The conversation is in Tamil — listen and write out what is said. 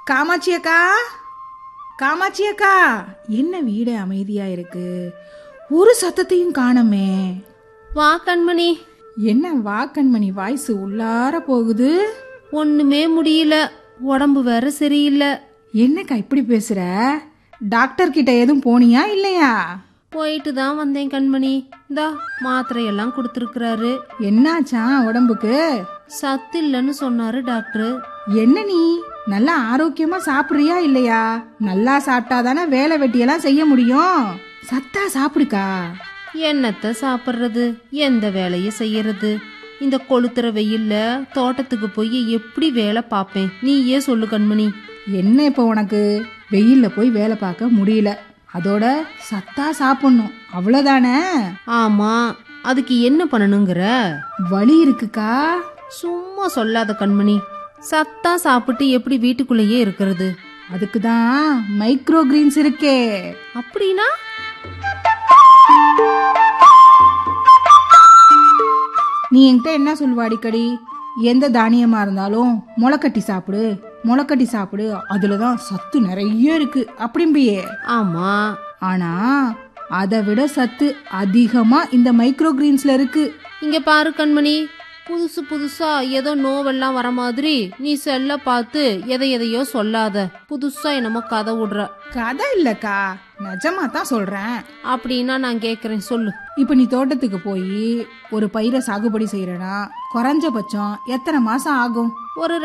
காமாட்சி அக்கா காமாட்சி அக்கா என்ன வீடு அமைதியா இருக்கு ஒரு சத்தத்தையும் காணமே வா கண்மணி என்ன வா கண்மணி வாய்ஸ் உள்ளார போகுது ஒண்ணுமே முடியல உடம்பு வேற சரியில்லை என்னக்கா இப்படி பேசுற டாக்டர் கிட்ட எதுவும் போனியா இல்லையா போயிட்டு தான் வந்தேன் கண்மணி இந்தா மாத்திரையெல்லாம் கொடுத்துருக்குறாரு என்னாச்சா உடம்புக்கு சத்து இல்லைன்னு சொன்னாரு டாக்டர் என்ன நீ நல்லா ஆரோக்கியமா சாப்பிடுறியா இல்லையா நல்லா சாப்பிட்டாதானே வேலை வெட்டியெல்லாம் செய்ய முடியும் சத்தா சாப்பிடுக்கா என்னத்த சாப்பிட்றது எந்த வேலையை செய்யறது இந்த கொளுத்துற வெயில்ல தோட்டத்துக்கு போய் எப்படி வேலை பார்ப்பேன் நீயே சொல்லு கண்மணி என்ன இப்போ உனக்கு வெயில்ல போய் வேலை பார்க்க முடியல அதோட சத்தா சாப்பிடணும் அவ்வளோதானே ஆமா அதுக்கு என்ன பண்ணணுங்கிற வலி இருக்குக்கா சும்மா சொல்லாத கண்மணி சத்தா சாப்பிட்டு எப்படி வீட்டுக்குள்ளேயே இருக்கிறது அதுக்கு தான் மைக்ரோ கிரீன்ஸ் இருக்கே அப்படின்னா நீ என்கிட்ட என்ன சொல்லுவ அடிக்கடி எந்த தானியமா இருந்தாலும் முளைக்கட்டி சாப்பிடு முளைக்கட்டி சாப்பிடு அதுல தான் சத்து நிறைய இருக்கு அப்படிம்பியே ஆமா ஆனா அதை விட சத்து அதிகமா இந்த மைக்ரோ கிரீன்ஸ்ல இருக்கு இங்க பாரு கண்மணி புதுசு புதுசா ஏதோ நோவெல்லாம் வர மாதிரி நீ செல்ல பார்த்து எதை எதையோ சொல்லாத புதுசா என்னமோ கதை விடுற கதை இல்லக்கா நிஜமா தான் சொல்றேன் அப்படின்னா நான் கேக்குறேன் சொல்லு இப்ப நீ தோட்டத்துக்கு போய் ஒரு பயிரை சாகுபடி செய்யறனா குறைஞ்சபட்சம் எத்தனை மாசம் ஆகும் ஒரு